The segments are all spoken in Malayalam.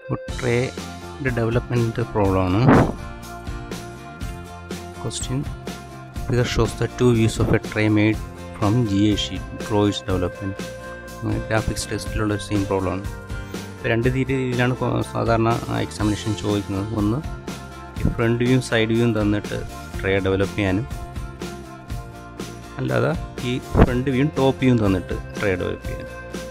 ട്രേയുടെ ഡെവലപ്മെൻറ്റ് പ്രോബ്ലമാണ് question figure shows the two views of a tray made from G A sheet draws development graphics ടെസ്റ്റിലുള്ള ഒരു സെയിം പ്രോബ്ലമാണ് ഇപ്പോൾ രണ്ട് രീതിയിലാണ് കൊ- സാധാരണ എക്സാമിനേഷൻ ചോദിക്കുന്നത് ഒന്ന് ഈ ഫ്രണ്ട് വ്യൂവും സൈഡ് വ്യൂവും തന്നിട്ട് ട്രേ ഡെവലപ്പ് ചെയ്യാനും അല്ലാതെ ഈ ഫ്രണ്ട് വ്യൂവും ടോപ്പ് വ്യൂവും തന്നിട്ട് ട്രേ ഡെവലപ്പ് ചെയ്യാനും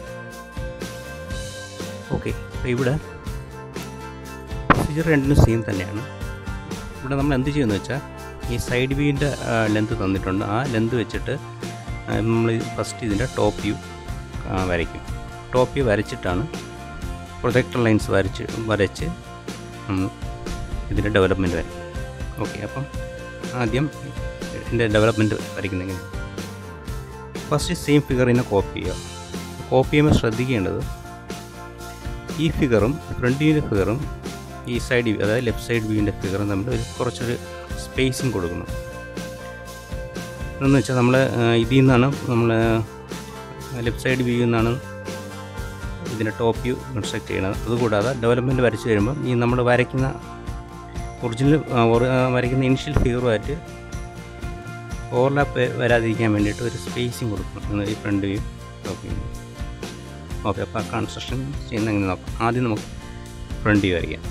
ഓക്കെ അപ്പോൾ ഇവിടെ പ്രൊസീജിയർ രണ്ടിനും സെയിം തന്നെയാണ് ഇവിടെ നമ്മൾ എന്ത് ചെയ്യുമെന്ന് വെച്ചാൽ ഈ സൈഡ് വ്യൂവിൻ്റെ ലെന്ത് തന്നിട്ടുണ്ട് ആ ലെന്ത് വെച്ചിട്ട് നമ്മൾ ഫസ്റ്റ് ഇതിൻ്റെ ടോപ്പ് വ്യൂ വരയ്ക്കും ടോപ്പ് വ്യൂ വരച്ചിട്ടാണ് പ്രൊജക്ടർ ലൈൻസ് വരച്ച് വരച്ച് നമ്മൾ ഇതിൻ്റെ ഡെവലപ്മെൻറ്റ് വരയ്ക്കും ഓക്കെ അപ്പം ആദ്യം ഇതിൻ്റെ ഡെവലപ്മെൻറ്റ് വരയ്ക്കുന്നെങ്കിൽ ഫസ്റ്റ് സെയിം ഫിഗറിനെ കോപ്പി ചെയ്യുക കോപ്പി ചെയ്യുമ്പോൾ ശ്രദ്ധിക്കേണ്ടത് ഈ ഫിഗറും ഫ്രണ്ട് വ്യൂവിൻ്റെ ഫിഗറും ഈ സൈഡ് വ്യൂ അതായത് ലെഫ്റ്റ് സൈഡ് വ്യൂവിൻ്റെ ഫിഗറും തമ്മിൽ ഒരു കുറച്ചൊരു സ്പേസിങ് കൊടുക്കണം എന്ന് വെച്ചാൽ നമ്മൾ ഇതിൽ നിന്നാണ് നമ്മൾ ലെഫ്റ്റ് സൈഡ് വ്യൂ നിന്നാണ് ഇതിൻ്റെ ടോപ്പ് വ്യൂ കൺസ്ട്രക്ട് ചെയ്യണത് അതുകൂടാതെ ഡെവലപ്മെൻറ്റ് വരച്ച് വരുമ്പോൾ ഈ നമ്മൾ വരയ്ക്കുന്ന ഒറിജിനൽ വരയ്ക്കുന്ന ഇനിഷ്യൽ ഫിഗറുമായിട്ട് ഓവർലാപ്പ് വരാതിരിക്കാൻ വേണ്ടിയിട്ട് ഒരു സ്പേസിങ് കൊടുക്കണം എന്ന് ഈ front view top view okay അപ്പോൾ ആ കൺസ്ട്രക്ഷൻ ചെയ്യുന്ന എങ്ങനെ നോക്കാം ആദ്യം നമുക്ക് ഫ്രണ്ട് വ്യൂ വരയ്ക്കാം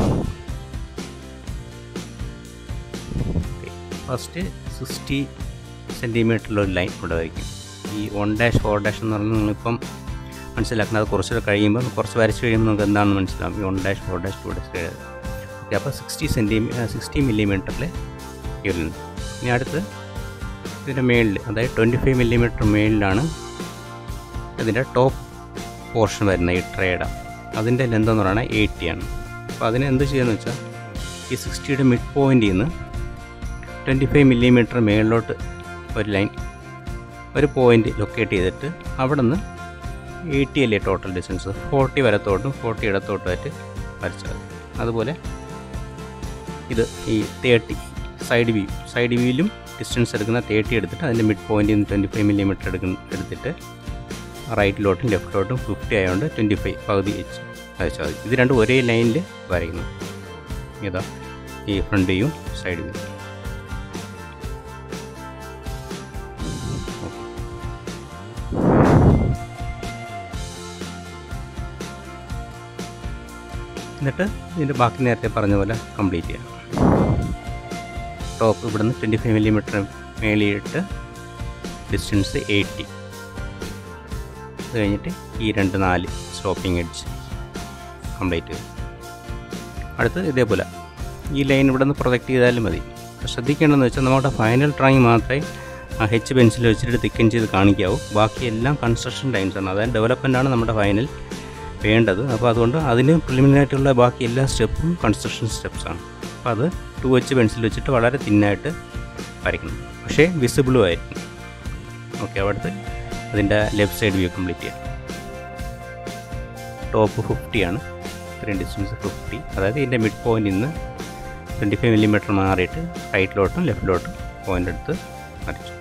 ഫസ്റ്റ് സിക്സ്റ്റി സെൻറ്റിമീറ്ററിലൊരു ലൈൻ ഇവിടെ വരയ്ക്കും ഈ വൺ ഡാഷ് ഫോർ ഡാഷ് എന്ന് പറഞ്ഞാൽ നിങ്ങളിപ്പം മനസ്സിലാക്കുന്നത് അത് കുറച്ചുകൂടെ കഴിയുമ്പോൾ കുറച്ച് വരച്ച് കഴിയുമ്പോൾ നമുക്ക് എന്താണെന്ന് മനസ്സിലാവും ഈ one dash four dash two dash കഴിയാതെ ഓക്കെ അപ്പോൾ സിക്സ്റ്റി സെൻറ്റിമീ സിക്സ്റ്റി മില്ലിമീറ്ററിൽ വരുന്നത് ഇനി അടുത്ത് ഇതിൻ്റെ മേളിൽ അതായത് ട്വൻറ്റി ഫൈവ് മില്ലിമീറ്റർ മേളിലാണ് ഇതിൻ്റെ ടോപ്പ് പോർഷൻ വരുന്നത് ഈ ട്രേയുടെ അതിൻ്റെ ലെന്ത് എന്ന് പറയുന്നത് എയ്റ്റി ആണ് അപ്പോൾ അതിന് എന്ത് ചെയ്യുന്നത് വെച്ചാൽ ഈ സിക്സ്റ്റിയുടെ മിഡ് പോയിൻറ്റിൽ നിന്ന് ട്വൻറ്റി ഫൈവ് മില്ലിമീറ്റർ മേളിലോട്ട് ഒരു ലൈൻ ഒരു പോയിൻ്റ് ലൊക്കേറ്റ് ചെയ്തിട്ട് അവിടെ നിന്ന് എയ്റ്റി അല്ലേ ടോട്ടൽ ഡിസ്റ്റൻസ് ഫോർട്ടി വലത്തോട്ടും ഫോർട്ടി ഇടത്തോട്ടുമായിട്ട് വരച്ചാൽ മതി അതുപോലെ ഇത് ഈ തേർട്ടി സൈഡ് വ്യൂ സൈഡ് വ്യൂവിലും ഡിസ്റ്റൻസ് എടുക്കുന്ന തേർട്ടി എടുത്തിട്ട് അതിൻ്റെ മിഡ് പോയിൻറ്റിൽ നിന്ന് ട്വൻറ്റി ഫൈവ് മില്ലിമീറ്റർ എടുക്കുന്ന എടുത്തിട്ട് റൈറ്റിലോട്ടും ലെഫ്റ്റിലോട്ടും ഫിഫ്റ്റി ആയതുകൊണ്ട് ട്വൻറ്റി ഫൈവ് പകുതി വെച്ച് വരച്ചാൽ മതി ഇത് രണ്ടും ഒരേ ലൈനിൽ വരയ്ക്കുന്നു ഇതാ ഈ ഫ്രണ്ട് വ്യൂവും സൈഡ് വ്യൂ എന്നിട്ട് ഇതിൻ്റെ ബാക്കി നേരത്തെ പറഞ്ഞ പോലെ കംപ്ലീറ്റ് ചെയ്യാം ടോപ്പ് ഇവിടുന്ന് ട്വൻറ്റി ഫൈവ് മില്ലിമീറ്റർ മേളിയിട്ട് ഡിസ്റ്റൻസ് എയ്റ്റി അത് കഴിഞ്ഞിട്ട് ഈ രണ്ട് നാല് സ്റ്റോപ്പിംഗ് എഡ്ജ് കംപ്ലീറ്റ് ചെയ്തു അടുത്ത് ഇതേപോലെ ഈ ലൈൻ ഇവിടെ നിന്ന് പ്രൊജക്റ്റ് ചെയ്താലും മതി ശ്രദ്ധിക്കേണ്ടതെന്ന് വെച്ചാൽ നമ്മുടെ ഫൈനൽ ഡ്രോയിങ് മാത്രമേ ആ ഹെച്ച് പെൻസിൽ വെച്ചിട്ട് തിക്കൻ ചെയ്ത് കാണിക്കാവൂ ബാക്കിയെല്ലാം കൺസ്ട്രക്ഷൻ ടൈംസ് ആണ് അതായത് ഡെവലപ്മെൻ്റ് ആണ് നമ്മുടെ ഫൈനൽ വേണ്ടത് അപ്പോൾ അതുകൊണ്ട് അതിന് പ്രിലിമിനായിട്ടുള്ള ബാക്കി എല്ലാ സ്റ്റെപ്പും കൺസ്ട്രക്ഷൻ സ്റ്റെപ്സ് ആണ് അപ്പോൾ അത് ടു എച്ച് പെൻസിൽ വെച്ചിട്ട് വളരെ തിന്നായിട്ട് വരയ്ക്കണം പക്ഷേ വിസിബിളും ആയിരിക്കും ഓക്കെ അവിടുത്തെ അതിൻ്റെ ലെഫ്റ്റ് സൈഡ് വ്യൂ കംപ്ലീറ്റ് ചെയ്യാം ടോപ്പ് ഫിഫ്റ്റി ആണ് ഇത്രയും ഡിസ്റ്റൻസ് ഫിഫ്റ്റി അതായത് ഇതിൻ്റെ മിഡ് പോയിന്റിൽ നിന്ന് ട്വൻറ്റി ഫൈവ് മില്ലിമീറ്റർ മാറിയിട്ട് റൈറ്റിലോട്ടും ലെഫ്റ്റിലോട്ടും പോയിന്റ് എടുത്ത് വരച്ചു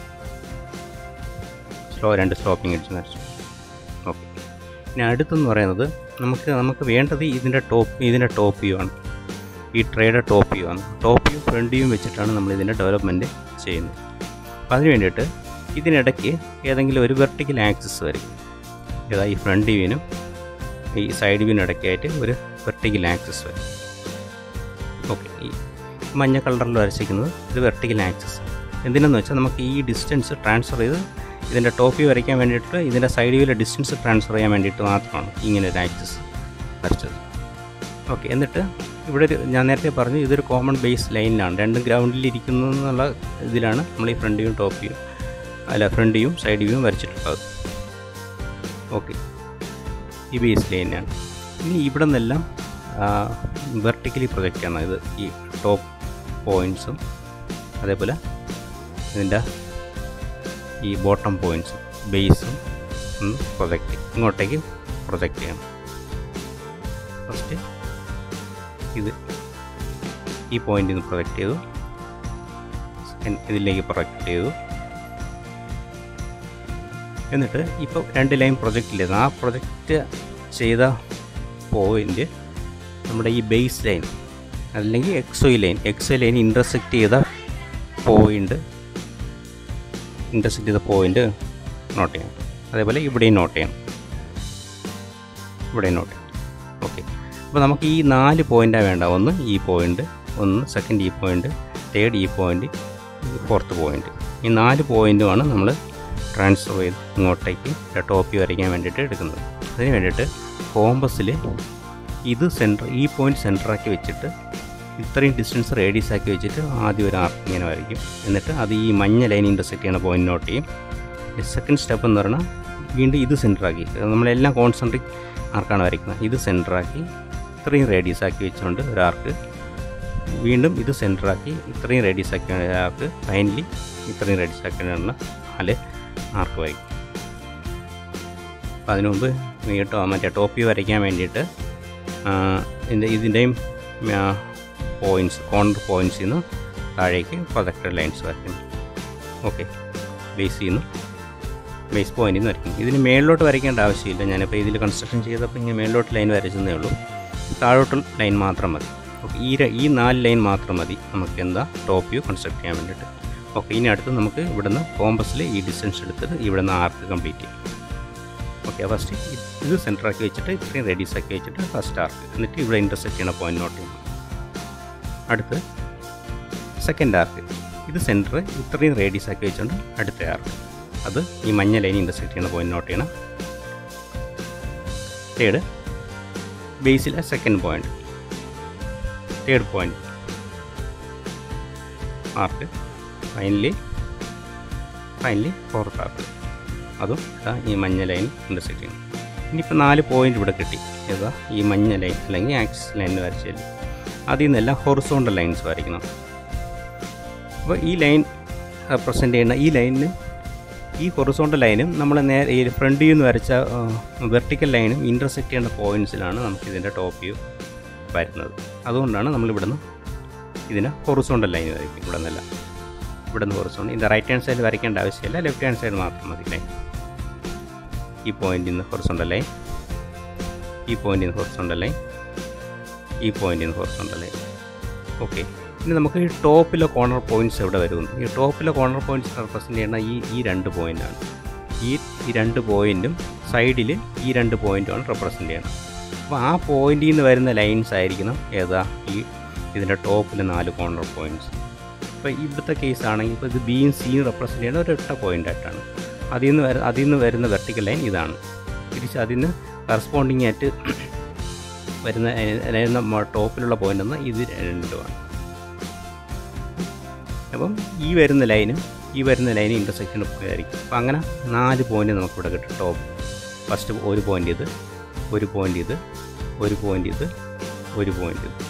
സ്ലോ രണ്ട് സ്റ്റോപ്പിംഗ് അടിച്ച് വരച്ചു ഓക്കെ ഇനി അടുത്തെന്ന് പറയുന്നത് നമുക്ക് നമുക്ക് വേണ്ടത് ഇതിൻ്റെ ടോപ്പ് ഇതിൻ്റെ ടോപ്പ് വ്യൂ ആണ് ഈ ട്രേയുടെ ടോപ്പ് വ്യൂ ആണ് ടോപ്പ് വ്യൂ ഫ്രണ്ട് വ്യൂ വെച്ചിട്ടാണ് നമ്മൾ ഇതിൻ്റെ ഡെവലപ്മെൻറ്റ് ചെയ്യുന്നത് അപ്പോൾ അതിന് വേണ്ടിയിട്ട് ഇതിനിടയ്ക്ക് ഏതെങ്കിലും ഒരു വെർട്ടിക്കൽ ആക്സിസ് വരും ഏതാ ഈ ഫ്രണ്ട് വ്യൂവിനും ഈ സൈഡ് വ്യൂവിനും ഇടയ്ക്കായിട്ട് ഒരു വെർട്ടിക്കൽ ആക്സിസ് വരും ഓക്കെ ഈ മഞ്ഞ കളറിൽ വരച്ചിരിക്കുന്നത് ഇത് വെർട്ടിക്കൽ ആക്സിസ് എന്തിനെന്ന് വെച്ചാൽ നമുക്ക് ഈ ഡിസ്റ്റൻസ് ട്രാൻസ്ഫർ ചെയ്ത് ഇതിൻ്റെ ടോപ്പ് വ്യൂ വരയ്ക്കാൻ വേണ്ടിയിട്ട് ഇതിൻ്റെ സൈഡ് വ്യൂവിലെ ഡിസ്റ്റൻസ് ട്രാൻസ്ഫർ ചെയ്യാൻ വേണ്ടിയിട്ട് മാത്രമാണ് ഇങ്ങനെ ഒരു ആക്സിസ് വരച്ചത് ഓക്കെ എന്നിട്ട് ഇവിടെ ഒരു ഞാൻ നേരത്തെ പറഞ്ഞു ഇതൊരു കോമൺ ബേസ് ലൈനിലാണ് രണ്ടും ഗ്രൗണ്ടിൽ ഇരിക്കുന്നു എന്നുള്ള ഇതിലാണ് നമ്മൾ ഈ ഫ്രണ്ട് വ്യൂവും ടോപ്പ് വ്യൂ അല്ല ഫ്രണ്ട് വ്യൂവും സൈഡ് വ്യൂവും വരച്ചിട്ടുള്ളത് ഓക്കെ ഈ ബേസ് ലൈനാണ് ഇനി ഇവിടെ നിന്നെല്ലാം വെർട്ടിക്കലി പ്രൊജക്റ്റ് ചെയ്യണം ഇത് ഈ ടോപ്പ് പോയിൻറ്റ്സും അതേപോലെ ഇതിൻ്റെ ഈ ബോട്ടം പോയിൻറ്റ്സും ബേസും ഒന്ന് പ്രൊജക്റ്റ് ഇങ്ങോട്ടേക്ക് പ്രൊജക്റ്റ് ചെയ്യണം ഫസ്റ്റ് ഇത് ഈ പോയിന്റിൽ നിന്ന് പ്രൊജക്റ്റ് ചെയ്തു സെക്കൻഡ് ഇതിലേക്ക് പ്രൊജക്റ്റ് ചെയ്തു എന്നിട്ട് ഇപ്പോൾ രണ്ട് ലൈൻ പ്രൊജക്റ്റ് ചെയ്തു ആ പ്രൊജക്റ്റ് ചെയ്ത പോയിന്റ് നമ്മുടെ ഈ ബേസ് ലൈൻ അല്ലെങ്കിൽ എക്സോ ലൈൻ എക്സോ ലൈൻ ഇൻ്റർസെക്റ്റ് ചെയ്ത പോയിൻ്റ് ഇൻ്റർസെക്റ്റ് ചെയ്ത പോയിൻ്റ് നോട്ട് ചെയ്യണം അതേപോലെ ഇവിടെയും നോട്ട് ചെയ്യണം ഇവിടെയും നോട്ട് ചെയ്യണം ഓക്കെ അപ്പോൾ നമുക്ക് ഈ നാല് പോയിൻ്റാണ് വേണ്ട ഒന്ന് ഈ പോയിൻ്റ് ഒന്ന് സെക്കൻഡ് ഈ പോയിൻ്റ് തേർഡ് ഈ പോയിൻ്റ് ഫോർത്ത് പോയിൻ്റ് ഈ നാല് പോയിൻറ്റുമാണ് നമ്മൾ ട്രാൻസ്ഫർ ചെയ്ത് ഇങ്ങോട്ടേക്ക് ടോപ്പി വരയ്ക്കാൻ വേണ്ടിയിട്ട് എടുക്കുന്നത് അതിന് വേണ്ടിയിട്ട് കോമ്പസിൽ ഇത് സെൻറ്റർ ഈ പോയിൻ്റ് സെൻറ്ററാക്കി വെച്ചിട്ട് ഇത്രയും ഡിസ്റ്റൻസ് റേഡിയസ് ആക്കി വെച്ചിട്ട് ആദ്യം ഒരു ആർക്ക് ഇങ്ങനെ വരയ്ക്കും എന്നിട്ട് അത് ഈ മഞ്ഞ ലൈൻ ഇൻ്റർസെക്റ്റ് ചെയ്യുന്ന പോയിന്റ് നോട്ട് ചെയ്യും സെക്കൻഡ് സ്റ്റെപ്പ് എന്ന് പറഞ്ഞാൽ വീണ്ടും ഇത് സെൻറ്ററാക്കി നമ്മളെല്ലാം കോൺസെൻട്രിക് ആർക്കാണ് വരയ്ക്കുന്നത് ഇത് സെൻറ്ററാക്കി ഇത്രയും റേഡിയസ് ആക്കി വെച്ചുകൊണ്ട് ഒരു ആർക്ക് വീണ്ടും ഇത് സെൻറ്ററാക്കി ഇത്രയും റേഡിയസ് ആക്കി ആർക്ക് ഫൈനലി ഇത്രയും റേഡിയസ് ആക്കി നാല് ആർക്ക് വരയ്ക്കും അപ്പം അതിനു മുമ്പ് കേട്ടോ മറ്റേ ടോപ്പി വരയ്ക്കാൻ വേണ്ടിയിട്ട് ഇതിൻ്റെ ഇതിൻ്റെയും പോയിൻറ്റ്സ് കോർണർ പോയിൻറ്റ്സിൽ നിന്ന് താഴേക്ക് പ്രൊജക്ടഡ് ലൈൻസ് വരയ്ക്കുന്നു ഓക്കെ ബേസ് ചെയ്യുന്നു ബേസ് പോയിന്റിൽ നിന്ന് വരയ്ക്കും ഇതിന് മേളിലോട്ട് വരയ്ക്കേണ്ട ആവശ്യമില്ല ഞാനിപ്പോൾ ഇതിൽ കൺസ്ട്രക്ഷൻ ചെയ്തപ്പോൾ ഇങ്ങനെ മേളിലോട്ട് ലൈൻ വരച്ചതേ ഉള്ളൂ താഴോട്ട് ലൈൻ മാത്രം മതി ഓക്കെ ഈ ഈ നാല് ലൈൻ മാത്രം മതി നമുക്ക് എന്താ ടോപ്പ് വ്യൂ കൺസ്ട്രക്ട് ചെയ്യാൻ വേണ്ടിയിട്ട് ഓക്കെ ഇനി അടുത്ത് നമുക്ക് ഇവിടുന്ന് കോമ്പസിൽ ഈ ഡിസ്റ്റൻസ് എടുത്തിട്ട് ഇവിടുന്ന് ആർക്ക് കംപ്ലീറ്റ് ചെയ്യും ഓക്കെ ഫസ്റ്റ് ഇത് സെൻറ്ററാക്കി വെച്ചിട്ട് ഇത്രയും റേഡിയസ് ആക്കി വെച്ചിട്ട് ഫസ്റ്റ് ആർക്ക് എന്നിട്ട് ഇവിടെ ഇൻ്റർസെക്റ്റ് ചെയ്യണ പോയിന്റ് നോട്ട് ചെയ്യണം അടുത്ത് സെക്കൻഡ് ആർക്ക് ഇത് സെൻറ്റർ ഇത്രയും റേഡിയസ് ആക്കി വെച്ചുകൊണ്ട് അടുത്ത ആർക്ക് അത് ഈ മഞ്ഞ ലൈൻ ഇൻ്റർസെക്റ്റ് ചെയ്യുന്ന പോയിന്റ് നോട്ട് ചെയ്യണം തേർഡ് ബേസിലെ second point third point arc finally finally fourth arc അതും ഈ മഞ്ഞ ലൈൻ ഇൻ്റർസെക്റ്റ് ചെയ്യണം ഇനിയിപ്പോൾ നാല് പോയിന്റ് ഇവിടെ കിട്ടി ഏതാ ഈ മഞ്ഞ ലൈൻ അല്ലെങ്കിൽ ആക്സിസ് ലൈൻ വരച്ചാൽ അതിൽ നിന്നെല്ലാം ഹൊറിസോണ്ടൽ ലൈൻസ് വരയ്ക്കണം അപ്പോൾ ഈ ലൈൻ റെപ്രസെൻ്റ് ചെയ്യുന്ന ഈ ലൈനിന് ഈ ഹൊറിസോണ്ടൽ ലൈനും നമ്മൾ നേരെ ഈ ഫ്രണ്ട് വ്യൂ നിന്ന് വരച്ച വെർട്ടിക്കൽ ലൈനും ഇൻ്റർസെക്റ്റ് ചെയ്യുന്ന പോയിൻറ്റ്സിലാണ് നമുക്ക് ഇതിൻ്റെ ടോപ്പ് വ്യൂ വരുന്നത് അതുകൊണ്ടാണ് നമ്മൾ ഇവിടുന്ന് ഇതിന് ഹൊറിസോണ്ടൽ ലൈൻ വരയ്ക്കും ഇവിടെ നിന്നല്ല ഇവിടെ നിന്ന് ഹൊറിസോണ്ടൽ ഇതിൻ്റെ റൈറ്റ് ഹാൻഡ് സൈഡ് വരയ്ക്കേണ്ട ആവശ്യമില്ല ലെഫ്റ്റ് ഹാൻഡ് സൈഡ് മാത്രം മതി ലൈൻ ഈ പോയിന്റിൽ നിന്ന് ഹൊറിസോണ്ടൽ ലൈൻ ഈ പോയിന്റിൽ നിന്ന് ഹൊറിസോണ്ടൽ ലൈൻ ഈ പോയിന്റിൽ നിന്ന് ഹൊറിസോണ്ടൽ ലൈൻ ഓക്കെ ഇനി നമുക്ക് ഈ ടോപ്പിലെ കോർണർ പോയിന്റ്സ് എവിടെ വരുന്നു ഈ ടോപ്പിലെ കോർണർ പോയിന്റ്സ് റെപ്രസെൻ്റ് ചെയ്യുന്ന ഈ ഈ രണ്ട് പോയിൻ്റാണ് ഈ ഈ രണ്ട് പോയിൻറ്റും സൈഡിൽ ഈ രണ്ട് പോയിൻറ്റുമാണ് റെപ്രസെൻ്റ് ചെയ്യണം അപ്പോൾ ആ പോയിന്റിൽ നിന്ന് വരുന്ന ലൈൻസ് ആയിരിക്കണം ഏതാ ഈ ഇതിൻ്റെ ടോപ്പിൽ നാല് കോർണർ പോയിൻറ്റ്സ് ഇപ്പോൾ ഇവിടുത്തെ കേസ് ആണെങ്കിൽ ഇപ്പോൾ ഇത് ബിയും സിയും റെപ്രസെൻ്റ് ചെയ്യുന്ന ഒരൊറ്റ പോയിൻ്റ് ആയിട്ടാണ് അതിൽ നിന്ന് വര അതിൽ നിന്ന് വരുന്ന വെർട്ടിക്കൽ ലൈൻ ഇതാണ് തിരിച്ച് അതിൽ നിന്ന് കറസ്പോണ്ടിങ് ആയിട്ട് വരുന്ന ടോപ്പിലുള്ള പോയിൻ്റ് എന്ന് ഇത് രണ്ടുമാണ് അപ്പം ഈ വരുന്ന ലൈനും ഈ വരുന്ന ലൈനും ഇൻ്റർസെക്ഷൻ ആയിരിക്കും അപ്പം അങ്ങനെ നാല് പോയിൻ്റ് നമുക്കിവിടെ കിട്ടും ടോപ്പ് ഫസ്റ്റ് ഒരു പോയിൻ്റ് ഇത് ഒരു പോയിൻ്റ് ഇത് ഒരു പോയിൻ്റ് ഇത് ഒരു പോയിൻ്റ് ഇത്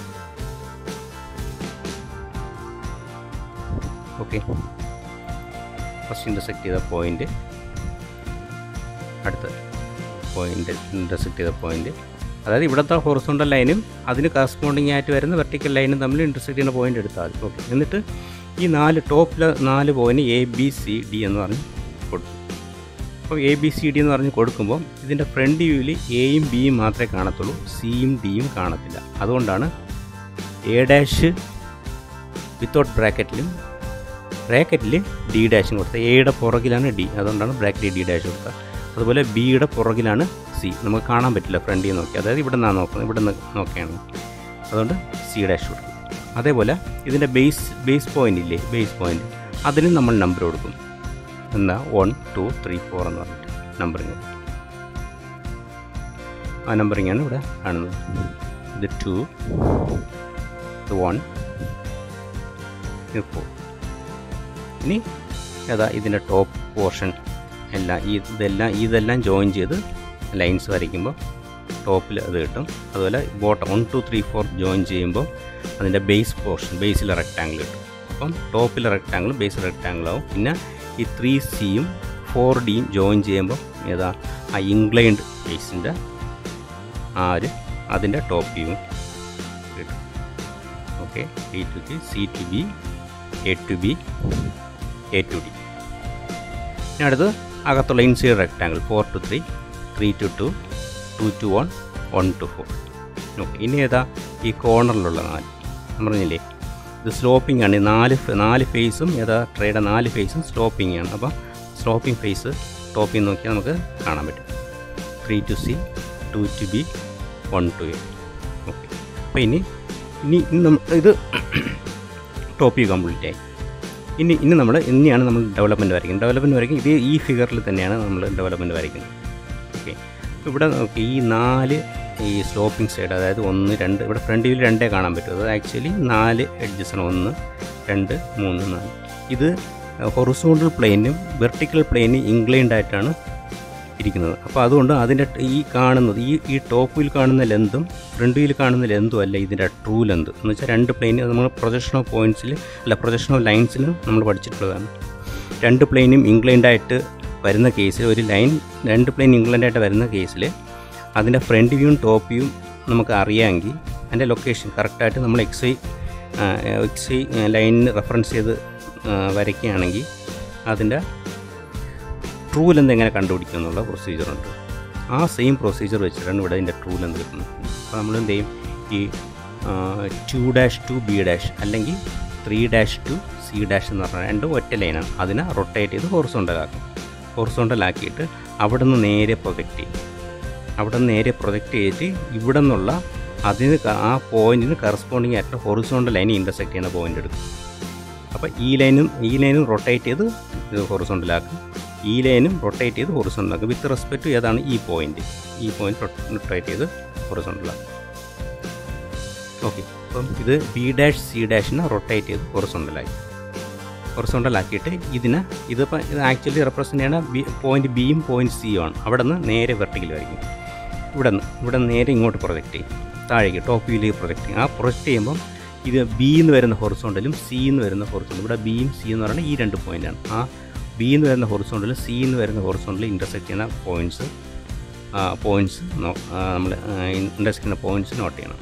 ഓക്കെ ഫസ്റ്റ് ഇൻ്റർസെക്റ്റ് ചെയ്ത പോയിൻ്റ് അടുത്ത പോയിൻ്റ് ഇൻ്റർസെക്റ്റ് ചെയ്ത പോയിൻ്റ് അതായത് ഇവിടുത്തെ ഹൊറിസോണ്ടൽ ലൈനും അതിന് കറസ്പോണ്ടിങ് ആയിട്ട് വരുന്ന വെർട്ടിക്കൽ ലൈനും തമ്മിൽ ഇൻ്റർസെക്റ്റ് ചെയ്യുന്ന പോയിൻ്റ് എടുത്താൽ മതി ഓക്കെ എന്നിട്ട് ഈ നാല് ടോപ്പിൽ നാല് point A B C D എന്ന് പറഞ്ഞ് കൊടുക്കും അപ്പോൾ എ ബി സി ഡി എന്ന് പറഞ്ഞ് കൊടുക്കുമ്പോൾ ഇതിൻ്റെ ഫ്രണ്ട് വ്യൂവിൽ എയും ബിയും മാത്രമേ കാണത്തുള്ളൂ സിയും ഡിയും കാണത്തില്ല അതുകൊണ്ടാണ് എ ഡാഷ് വിത്തൗട്ട് ബ്രാക്കറ്റിലും ബ്രാക്കറ്റിൽ ഡി ഡാഷും കൊടുത്തത് എയുടെ പുറകിലാണ് ഡി അതുകൊണ്ടാണ് ബ്രാക്കറ്റിൽ ഡി ഡാഷ് കൊടുത്തത് അതുപോലെ ബിയുടെ പുറകിലാണ് സി നമുക്ക് കാണാൻ പറ്റില്ല ഫ്രണ്ടിൽ നിന്ന് നോക്കി അതായത് ഇവിടെ നിന്നാണ് നോക്കുന്നത് ഇവിടെ നിന്ന് നോക്കുകയാണ് അതുകൊണ്ട് സി ഡാഷ് കൊടുക്കും അതേപോലെ ഇതിൻ്റെ ബേസ് ബേസ് പോയിൻ്റ് ഇല്ലേ ബേസ് പോയിൻ്റ് അതിന് നമ്മൾ നമ്പർ കൊടുക്കും എന്താ വൺ ടു ത്രീ ഫോർ എന്ന് പറഞ്ഞിട്ട് നമ്പറിങ് ആ നമ്പറിങ്ങാണ് ഇവിടെ കാണുന്നത് ഇത് ടു ഇത് വൺ ഇത് ഫോർ ഇനി ഏതാ ഇതിൻ്റെ ടോപ്പ് പോർഷൻ എല്ലാം ഈ ഇതെല്ലാം ഇതെല്ലാം ജോയിൻ ചെയ്ത് ലൈൻസ് വരയ്ക്കുമ്പോൾ ടോപ്പിൽ അത് കിട്ടും അതുപോലെ bottom one two three four join ചെയ്യുമ്പോൾ അതിൻ്റെ ബേസ് പോർഷൻ ബേസിൽ റെക്റ്റാങ്കിൾ കിട്ടും അപ്പം ടോപ്പിൽ റെക്റ്റാങ്കിൾ ബേസിൽ റെക്റ്റാങ്കിൾ ആവും പിന്നെ ഈ ത്രീ സിയും ഫോർ ഡിയും ജോയിൻ ചെയ്യുമ്പോൾ ഏതാ ആ ഇംഗ്ലൈൻഡ് ബേസിൻ്റെ ആ ഒരു അതിൻ്റെ ടോപ്പ് വ്യൂവും കിട്ടും okay D two B C two B A two B A two D ഇനി അടുത്ത് അകത്തുള്ള inside rectangle four two three three two two two two one one two four okay ഇനി ഏതാ ഈ കോർണറിലുള്ള നാല് ഞാൻ പറഞ്ഞില്ലേ ഇത് സ്ലോപ്പിംഗ് ആണ് ഈ നാല് ഫ- നാല് ഫേസും ഏതാ ട്രേയുടെ നാല് ഫേസും സ്ലോപ്പിംഗ് ആണ് അപ്പോൾ സ്ലോപ്പിംഗ് ഫേസ് ടോപ്പിൽ നിന്ന് നോക്കിയാൽ നമുക്ക് കാണാൻ പറ്റും three two C two two B one two A okay അപ്പോൾ ഇനി ഇനി ഇനി നമ്മ- ഇത് ടോപ്പ് വ്യൂ കംപ്ലീറ്റ് ആയി ഇനി ഇനി നമ്മൾ ഇനിയാണ് നമ്മൾ ഡെവലപ്മെൻറ്റ് വരയ്ക്കുന്നത് ഡെവലപ്മെൻറ്റ് വരയ്ക്കും ഇത് ഈ ഫിഗറിൽ തന്നെയാണ് നമ്മൾ ഡെവലപ്മെൻറ്റ് വരയ്ക്കുന്നത് ഓക്കെ ഇവിടെ നോക്കി ഈ നാല് ഈ സ്ലോപ്പിംഗ് സൈഡ് അതായത് ഒന്ന് രണ്ട് ഇവിടെ ഫ്രണ്ട് വ്യൂവിൽ രണ്ടേ കാണാൻ പറ്റും അത് ആക്ച്വലി നാല് എഡ്ജസ് ആണ് ഒന്ന് രണ്ട് മൂന്ന് നാല് ഇത് ഹൊറിസോണ്ടൽ പ്ലെയിനും വെർട്ടിക്കൽ പ്ലെയിനും ഇൻക്ലൈൻഡ് ആയിട്ടാണ് ഇരിക്കുന്നത് അപ്പോൾ അതുകൊണ്ട് അതിൻ്റെ ഈ കാണുന്നത് ഈ ഈ ടോപ്പ് വീൽ കാണുന്ന ലെന്തും ഫ്രണ്ട് വീൽ കാണുന്ന ലെന്തും അല്ല ഇതിൻ്റെ ട്രൂ ലെന്ത് എന്ന് വെച്ചാൽ രണ്ട് പ്ലെയിൻ നമ്മൾ പ്രൊജക്ഷൻ ഓഫ് പോയിൻറ്റ്സിൽ അല്ല പ്രൊജക്ഷൻ ഓഫ് ലൈൻസിൽ നമ്മൾ പഠിച്ചിട്ടുള്ളതാണ് രണ്ട് പ്ലെയിനും ഇൻക്ലൈൻഡ് ആയിട്ട് വരുന്ന കേസിൽ ഒരു ലൈൻ രണ്ട് പ്ലെയിൻ ഇൻക്ലൈൻഡ് ആയിട്ട് വരുന്ന കേസിൽ അതിൻ്റെ ഫ്രണ്ട് വ്യൂവും ടോപ്പ് വ്യൂവും നമുക്ക് അറിയാമെങ്കിൽ അതിൻ്റെ ലൊക്കേഷൻ കറക്റ്റായിട്ട് നമ്മൾ എക്സ് ഐ എക്സ് ഐ ലൈനിന് റെഫറൻസ് ചെയ്ത് ആ, വരയ്ക്കുകയാണെങ്കിൽ അതിൻ്റെ ട്രൂ ലെന്ത് എങ്ങനെ കണ്ടുപിടിക്കും എന്നുള്ള പ്രൊസീജിയറുണ്ട് ആ സെയിം പ്രൊസീജിയർ വെച്ചിട്ടാണ് ഇവിടെ ഇതിൻ്റെ ട്രൂ ലെന്ത് കിട്ടുന്നത് അപ്പോൾ നമ്മൾ എന്ത് ചെയ്യും ഈ two dash two B dash അല്ലെങ്കിൽ three dash two C dash എന്ന് പറഞ്ഞാൽ രണ്ടും ഒറ്റ ലൈനാണ് അതിനെ റൊട്ടേറ്റ് ചെയ്ത് ഹോറിസോണ്ടലാക്കും ഹോറിസോണ്ടലാക്കിയിട്ട് അവിടെ നിന്ന് നേരെ പ്രൊജക്റ്റ് ചെയ്യും അവിടെ നിന്ന് നേരെ പ്രൊജക്റ്റ് ചെയ്തിട്ട് ഇവിടെ നിന്നുള്ള അതിന് ക- ആ പോയിന്റിന് കറസ്പോണ്ടിങ് ആയിട്ടുള്ള ഹൊറിസോണ്ടൽ ലൈൻ ഇൻ്റർസെക്ട് ചെയ്യുന്ന പോയിന്റ് എടുക്കും അപ്പോൾ ഈ ലൈനും ഈ ലൈനും റൊട്ടേറ്റ് ചെയ്ത് ഇത് ഹൊറിസോണ്ടലാക്കും ഈ ലൈനും റൊട്ടേറ്റ് ചെയ്ത് ഹൊറിസോണ്ടലാക്കും വിത്ത് റെസ്പെക്ട് ടു ഏതാണ് ഈ പോയിന്റ് ഈ പോയിന്റ് റൊട്ടേറ്റ് ചെയ്ത് ഹൊറിസോണ്ടലാക്കും ഓക്കെ അപ്പം ഇത് ബി ഡാഷ് സി ഡാഷിനെ റൊട്ടേറ്റ് ചെയ്ത് ഹൊറിസോണ്ടലായി ഹൊറിസോണ്ടലാക്കിയിട്ട് ഇതിനെ ഇതിപ്പോൾ ഇത് ആക്ച്വലി റെപ്രസെൻ്റ് ചെയ്യണ ബി പോയിന്റ് ബിയും പോയിന്റ് സിയും ആണ് അവിടെ നിന്ന് നേരെ വെർട്ടിക്കൽ വരയ്ക്കും ഇവിടെ നിന്ന് ഇവിടെ നിന്ന് നേരെ ഇങ്ങോട്ട് പ്രൊജക്റ്റ് ചെയ്യും താഴേക്ക് ടോപ്പ് വ്യൂയിലേക്ക് പ്രൊജക്റ്റ് ചെയ്യും ആ പ്രൊജക്റ്റ് ചെയ്യുമ്പം ഇത് ബി എന്ന് വരുന്ന ഹൊറിസോണ്ടലും സി എന്ന് വരുന്ന ഹൊറിസോണ്ടലും ഇവിടെ ബിയും സി എന്ന് പറയുന്നത് ഈ രണ്ട് പോയിൻ്റാണ് ആ ബി എന്ന് വരുന്ന ഹൊറിസോണ്ടലും സി എന്ന് വരുന്ന ഹൊറിസോണ്ടലും ഇൻ്റർസെക്റ്റ് ചെയ്യുന്ന പോയിൻറ്റ്സ് പോയിൻറ്റ്സ് നമ്മൾ ഇൻ്റർസെക്റ്റ് ചെയ്യുന്ന പോയിൻറ്റ്സ് നോട്ട് ചെയ്യണം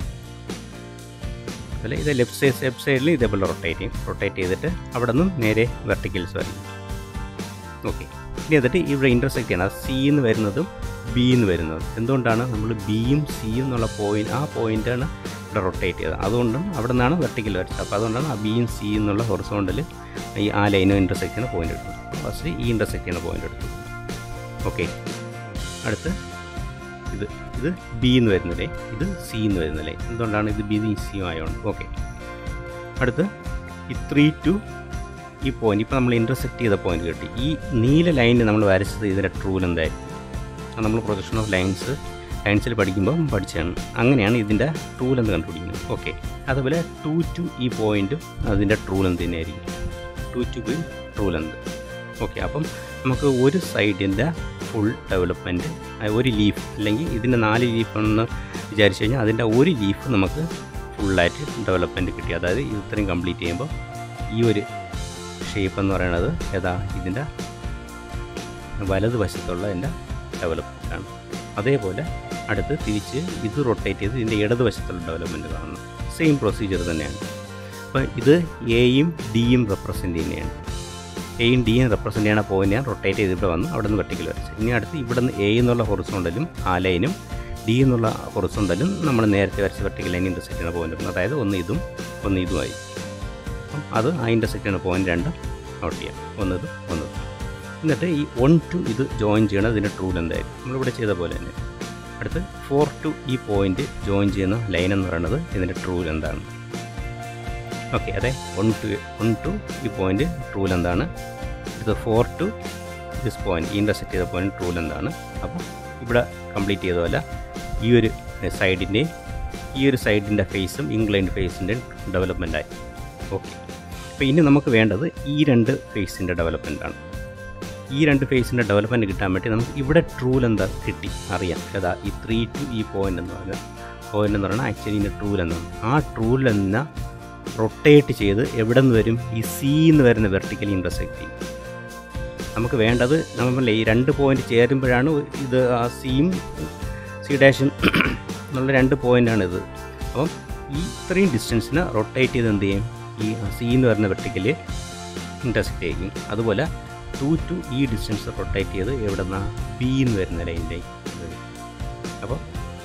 അതുപോലെ ഇത് ലെഫ്റ്റ് സൈഡ് ലെഫ്റ്റ് സൈഡിൽ ഇതേപോലെ റൊട്ടേറ്റ് ചെയ്യും റൊട്ടേറ്റ് ചെയ്തിട്ട് അവിടെ നിന്നും നേരെ വെർട്ടിക്കൽസ് വരും ഓക്കെ ഇനി എന്നിട്ട് ഇവിടെ ഇൻ്റർസെക്റ്റ് ചെയ്യണം സി എന്ന് വരുന്നതും ബി എന്ന് വരുന്നതും എന്തുകൊണ്ടാണ് നമ്മൾ ബിയും സിയും എന്നുള്ള പോയിന്റ് ആ പോയിൻ്റാണ് ഇവിടെ റൊട്ടേറ്റ് ചെയ്തത് അതുകൊണ്ടും അവിടെ നിന്നാണ് വെർട്ടിക്കൽ വരച്ചത് അപ്പോൾ അതുകൊണ്ടാണ് ആ ബിയും സി എന്നുള്ള ഹൊറിസോണ്ടൽ ഈ ആ ലൈനും ഇൻ്റർസെക്റ്റ് ചെയ്യുന്ന പോയിന്റ് എടുത്തത് ഫസ്റ്റ് ഈ ഇൻ്റർസെക്റ്റ് ചെയ്യുന്ന പോയിന്റ് എടുത്തു ഓക്കെ അടുത്ത് ഇത് ഇത് ബി എന്ന് വരുന്നില്ലേ ഇത് സി എന്ന് വരുന്നില്ലേ എന്തുകൊണ്ടാണ് ഇത് ബി സിയും ആയതുകൊണ്ട് ഓക്കെ അടുത്ത് ഈ ത്രീ ടു ഈ പോയിന്റ് ഇപ്പോൾ നമ്മൾ ഇൻ്റർസെക്റ്റ് ചെയ്ത പോയിന്റ് കിട്ടി ഈ നീല ലൈനിൽ നമ്മൾ വരച്ചത് ഇതിൻ്റെ ട്രൂൽ എന്തായിരിക്കും അത് നമ്മൾ പ്രൊജക്ഷൻ ഓഫ് ലൈൻസ് ലൈൻസിൽ പഠിക്കുമ്പോൾ പഠിച്ചതാണ് അങ്ങനെയാണ് ഇതിൻ്റെ ട്രൂൽ എന്ന് കണ്ടുപിടിക്കുന്നത് ഓക്കെ അതുപോലെ ടു ടു ഈ പോയിൻറ്റും അതിൻ്റെ ട്രൂൽ എന്ത് തന്നെയായിരിക്കും ടു ടു ബി ട്രൂൽ എന്ത് ഓക്കെ അപ്പം നമുക്ക് ഒരു സൈഡിൻ്റെ ഫുൾ ഡെവലപ്മെൻറ്റ് ഒരു ലീഫ് അല്ലെങ്കിൽ ഇതിൻ്റെ നാല് ലീഫ് എന്ന് വിചാരിച്ചു കഴിഞ്ഞാൽ അതിൻ്റെ ഒരു ലീഫ് നമുക്ക് ഫുള്ളായിട്ട് ഡെവലപ്മെൻറ്റ് കിട്ടി അതായത് ഇത് ഇത്രയും കംപ്ലീറ്റ് ചെയ്യുമ്പോൾ ഈ ഒരു ഷേപ്പ് എന്ന് പറയുന്നത് ഏതാ ഇതിൻ്റെ വലതുവശത്തുള്ള എൻ്റെ ഡെവലപ്മെൻ്റ് ആണ് അതേപോലെ അടുത്ത് തിരിച്ച് ഇത് റൊട്ടേറ്റ് ചെയ്ത് ഇതിൻ്റെ ഇടതുവശത്തുള്ള ഡെവലപ്മെൻറ്റ് കാണുന്നു സെയിം പ്രൊസീജിയർ തന്നെയാണ് അപ്പോൾ ഇത് എയും ഡിയും റെപ്രസെൻ്റ് ചെയ്യുന്നതാണ് എയും ഡിയും റെപ്രസെൻ്റ് ചെയ്യണ പോയിൻ്റ് റൊട്ടേറ്റ് ചെയ്ത് ഇവിടെ വന്ന് അവിടെ നിന്ന് വെട്ടിക്കൽ വരച്ച് ഇനി അടുത്ത് ഇവിടെ നിന്ന് എ എന്നുള്ള ഹൊറിസോണ്ടലും ആ ലൈനും ഡി എന്നുള്ള ഹൊറിസോണ്ടലും നമ്മൾ നേരത്തെ വരച്ച വെട്ടിക്കൽ ലൈൻ ഇൻ്റർസെക്റ്റ് ചെയ്യുന്ന പോയിൻ്റ് അതായത് ഒന്ന് ഇതും ഒന്ന് ഇതുമായി അപ്പം അത് ആ ഇൻ്റർസെക്റ്റ് ചെയ്യുന്ന പോയിൻ്റ് രണ്ടും നോട്ട് ചെയ്യാം ഒന്നത് ഒന്നത് എന്നിട്ട് ഈ വൺ ടു ഇത് ജോയിൻ ചെയ്യണം ഇതിൻ്റെ ട്രൂൽ എന്തായിരിക്കും നമ്മളിവിടെ ചെയ്ത പോലെ തന്നെ അടുത്ത് ഫോർ ടു ഈ പോയിന്റ് ജോയിൻ ചെയ്യുന്ന ലൈൻ എന്ന് പറയുന്നത് ഇതിൻ്റെ ട്രൂൽ എന്താണ് ഓക്കെ അതെ വൺ ടു വൺ ടു ഈ പോയിന്റ് ട്രൂൽ എന്താണ് ഇത് ഫോർ ടു ദിസ് പോയിന്റ് ഈ ഇൻ്റർസെക്റ്റ് ചെയ്ത പോയിന്റ് ട്രൂൽ എന്താണ് അപ്പം ഇവിടെ കംപ്ലീറ്റ് ചെയ്ത പോലെ ഈ ഒരു സൈഡിൻ്റെയും ഈ ഒരു സൈഡിൻ്റെ ഫേസും ഇംഗ്ലൈൻഡ് ഫേസിൻ്റെയും ഡെവലപ്മെൻറ്റായി ഓക്കെ അപ്പോൾ ഇനി നമുക്ക് വേണ്ടത് ഈ രണ്ട് ഫേസിൻ്റെ ഡെവലപ്മെൻറ്റാണ് ഈ രണ്ട് ഫേസിൻ്റെ ഡെവലപ്മെൻറ്റ് കിട്ടാൻ വേണ്ടി നമുക്ക് ഇവിടെ ട്രൂൽ എന്താ കിട്ടി അറിയാം ഏതാ ഈ ത്രീ ടു ഈ പോയിന്റ് എന്ന് പറഞ്ഞാൽ പോയിന്റ് എന്ന് പറഞ്ഞാൽ ആക്ച്വലി ഇതിൻ്റെ ട്രൂൽ എന്നാണ് ആ ട്രൂൽ എന്ന റൊട്ടേറ്റ് ചെയ്ത് എവിടെ നിന്ന് വരും ഈ സി എന്ന് വരുന്ന വെർട്ടിക്കൽ ഇൻ്റർസെക്റ്റ് ചെയ്യും നമുക്ക് വേണ്ടത് നമ്മൾ ഈ രണ്ട് പോയിന്റ് ചേരുമ്പോഴാണ് ഇത് ആ സിയും സി ഡാഷും എന്നുള്ള രണ്ട് പോയിൻ്റാണ് ഇത് അപ്പം ഈ ഇത്രയും ഡിസ്റ്റൻസിന് റൊട്ടേറ്റ് ചെയ്ത് എന്ത് ചെയ്യും ഈ സി എന്ന് വരുന്ന വെർട്ടിക്കൽ ഇൻ്റർസെക്റ്റ് ചെയ്യും അതുപോലെ ടു ടു ഈ ഡിസ്റ്റൻസ് റൊട്ടേറ്റ് ചെയ്ത് എവിടെ നിന്നാണ് ബി എന്ന് വരുന്ന ലൈനിലേക്ക് അപ്പോൾ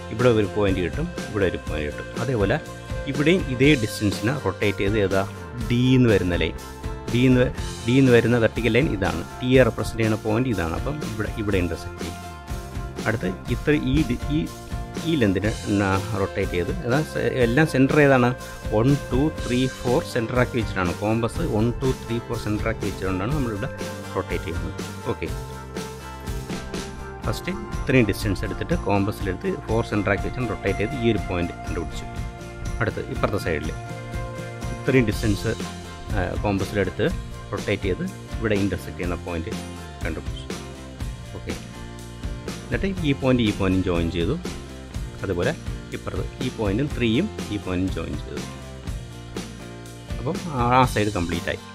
ഇവിടെ ഒരു പോയിന്റ് കിട്ടും ഇവിടെ ഒരു പോയിന്റ് കിട്ടും അതേപോലെ ഇവിടെയും ഇതേ ഡിസ്റ്റൻസിന് റൊട്ടേറ്റ് ചെയ്ത് ഏതാ ഡി എന്ന് വരുന്ന ലൈൻ ഡി എന്ന് ഡി എന്ന് വരുന്ന വെർട്ടിക്കൽ ലൈൻ ഇതാണ് ടി എ റെപ്രസെൻറ്റ് ചെയ്യുന്ന പോയിന്റ് ഇതാണ് അപ്പം ഇവിടെ ഇവിടെ ഇൻ്റർസെക്റ്റ് ചെയ്യും അടുത്ത് ഇത്ര ഈ ഡി- ഈ ഈ ലെന്തിന് റൊട്ടേറ്റ് ചെയ്ത് അതാ സെ- എല്ലാം സെൻറ്റർ ഏതാണ് വൺ ടു ത്രീ ഫോർ സെൻറ്ററാക്കി വെച്ചിട്ടാണ് compass one two three four സെൻറ്ററാക്കി വെച്ചുകൊണ്ടാണ് നമ്മളിവിടെ റൊട്ടേറ്റ് ചെയ്യുന്നത് ഓക്കെ ഫസ്റ്റ് ഇത്രയും ഡിസ്റ്റൻസ് എടുത്തിട്ട് കോമ്പസിലെടുത്ത് ഫോർ സെൻറ്ററാക്കി വെച്ച് റൊട്ടേറ്റ് ചെയ്ത് ഈ ഒരു പോയിന്റ് കണ്ടുപിടിച്ചു അടുത്ത് ഇപ്പുറത്തെ സൈഡിൽ ഇത്രയും ഡിസ്റ്റൻസ് കോമ്പസിലെടുത്ത് റൊട്ടേറ്റ് ചെയ്ത് ഇവിടെ ഇൻ്റർസെക്റ്റ് ചെയ്യുന്ന പോയിന്റ് കണ്ടുപിടിച്ചു ഓക്കെ എന്നിട്ട് ഈ പോയിന്റ് ഈ പോയിന്റും ജോയിൻ ചെയ്തു അതുപോലെ ഇപ്പുറത്ത് ഈ പോയിന്റും ത്രീയും ഈ പോയിന്റും ജോയിൻ ചെയ്തു അപ്പം ആ സൈഡ് കംപ്ലീറ്റ് ആയി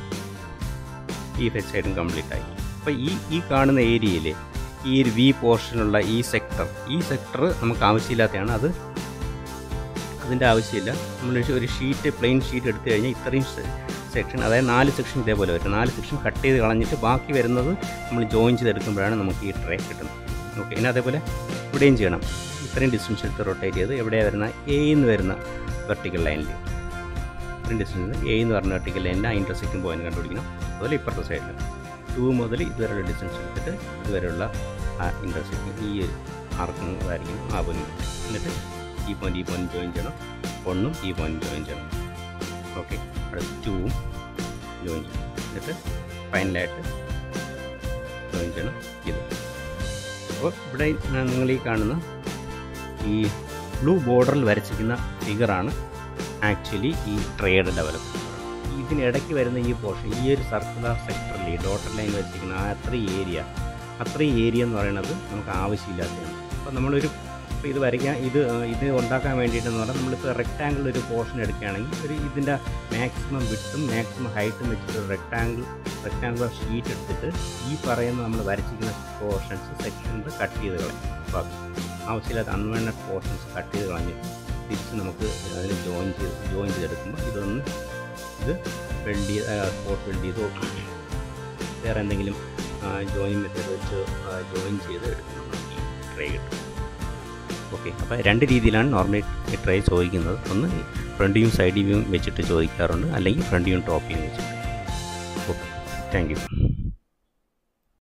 ഈ സൈഡും കംപ്ലീറ്റ് ആയി അപ്പോൾ ഈ ഈ കാണുന്ന ഏരിയയിൽ ഈ ഒരു വി പോർഷനുള്ള ഈ സെക്ടർ ഈ സെക്ടർ നമുക്ക് ആവശ്യമില്ലാത്തതാണ് അത് അതിൻ്റെ ആവശ്യമില്ല നമ്മൾ ഒരു ഷീറ്റ് പ്ലെയിൻ ഷീറ്റ് എടുത്തു കഴിഞ്ഞാൽ ഇത്രയും സെക്ഷൻ അതായത് നാല് സെക്ഷൻ ഇതേപോലെ വരും നാല് സെക്ഷൻ കട്ട് ചെയ്ത് കളഞ്ഞിട്ട് ബാക്കി വരുന്നത് നമ്മൾ ജോയിൻ ചെയ്തെടുക്കുമ്പോഴാണ് നമുക്ക് ഈ ട്രേ കിട്ടുന്നത് ഓക്കെ ഇനി അതേപോലെ ഇവിടെയും ചെയ്യണം ഇത്രയും ഡിസ്റ്റൻസ് എടുത്ത് റൊട്ടേറ്റ് ചെയ്ത് എവിടെയാണ് വരുന്ന എ എന്ന് വരുന്ന വെർട്ടിക്കൽ ലൈനിൽ ഇത്രയും ഡിസ്റ്റൻസ് എ എന്ന് പറഞ്ഞ വെർട്ടിക്കൽ ലൈനിൻ്റെ ആ ഇൻ്റർസെക്ഷൻ പോയിന്റ് കണ്ടുപിടിക്കണം അതുപോലെ ഇപ്പുറത്തെ സൈഡിൽ ടു മുതൽ ഇതുവരെയുള്ള ഡിസ്റ്റൻസ് എടുത്തിട്ട് ഇതുവരെയുള്ള ആ ഇൻ്റർസെക്ഷൻ ഈ ആർക്കുന്നതായിരിക്കും ആ പോയിന്റ് എന്നിട്ട് ഈ പോയിന്റ് ഈ പോയിന്റ് ജോയിൻ ചെയ്യണം ഒന്നും ഈ പോയിന്റ് ജോയിൻ ചെയ്യണം ഓക്കെ അടുത്ത് ടൂവും ജോയിൻ ചെയ്യണം എന്നിട്ട് ഫൈനലായിട്ട് ജോയിൻ ചെയ്യണം ഇത് അപ്പോൾ ഇവിടെ നിങ്ങൾ ഈ കാണുന്ന ഈ ബ്ലൂ ബോർഡറിൽ വരച്ചിരിക്കുന്ന ഫിഗറാണ് ആക്ച്വലി ഈ ട്രേഡ് ഡെവലപ്മെൻറ്റ് ഇതിനിടയ്ക്ക് വരുന്ന ഈ പോർഷൻ ഈ ഒരു സർക്കുലർ സെക്ടറിൽ ഈ ഡോട്ടർ ലൈൻ വെച്ചിരിക്കുന്ന ആ അത്രയും ഏരിയ അത്രയും ഏരിയ എന്ന് പറയുന്നത് നമുക്ക് ആവശ്യമില്ലാത്തതാണ് അപ്പോൾ നമ്മളൊരു ഇപ്പോൾ ഇത് വരയ്ക്കാൻ ഇത് ആ, ഇത് ഉണ്ടാക്കാൻ വേണ്ടിയിട്ടെന്ന് പറഞ്ഞാൽ നമ്മളിപ്പോൾ റെക്റ്റാങ്കിൾ ഒരു പോർഷൻ എടുക്കുകയാണെങ്കിൽ ഒരു ഇതിൻ്റെ മാക്സിമം വിട്ടും മാക്സിമം ഹൈറ്റും വെച്ചിട്ട് ഒരു റെക്റ്റാങ്കിൾ റെക്റ്റാങ്കുലർ ഷീറ്റ് എടുത്തിട്ട് ഈ പറയുന്ന നമ്മൾ വരച്ചിരിക്കുന്ന പോർഷൻസ് സെക്ഷൻസ് കട്ട് ചെയ്ത് കളയും അപ്പോൾ ആവശ്യമില്ലാത്ത അൺവേണ്ടഡ് പോർഷൻസ് കട്ട് ചെയ്ത് കളഞ്ഞിട്ട് തിരിച്ച് നമുക്ക് അതിന് ജോയിൻ ചെയ്ത് ജോയിൻ ചെയ്തെടുക്കുമ്പോൾ ഇതൊന്ന് ഇത് വെൽഡ് ചെയ്ത് സ്പോട്ട് വെൽഡ് ചെയ്തോ വേറെ എന്തെങ്കിലും ജോയിൻ മെത്തേഡ് വെച്ച് ജോയിൻ ചെയ്ത് എടുക്കുമ്പോൾ ഈ ട്രേ കിട്ടും ഓക്കെ അപ്പോൾ രണ്ട് രീതിയിലാണ് നോർമലി ട്രൈ ചോദിക്കുന്നത് ഒന്ന് ഫ്രണ്ട് വ്യൂവും സൈഡ് വ്യൂവും വെച്ചിട്ട് ചോദിക്കാറുണ്ട് അല്ലെങ്കിൽ ഫ്രണ്ട് വ്യൂവും ടോപ്പ് വ്യൂവും വെച്ചിട്ട് ഓക്കെ താങ്ക് യു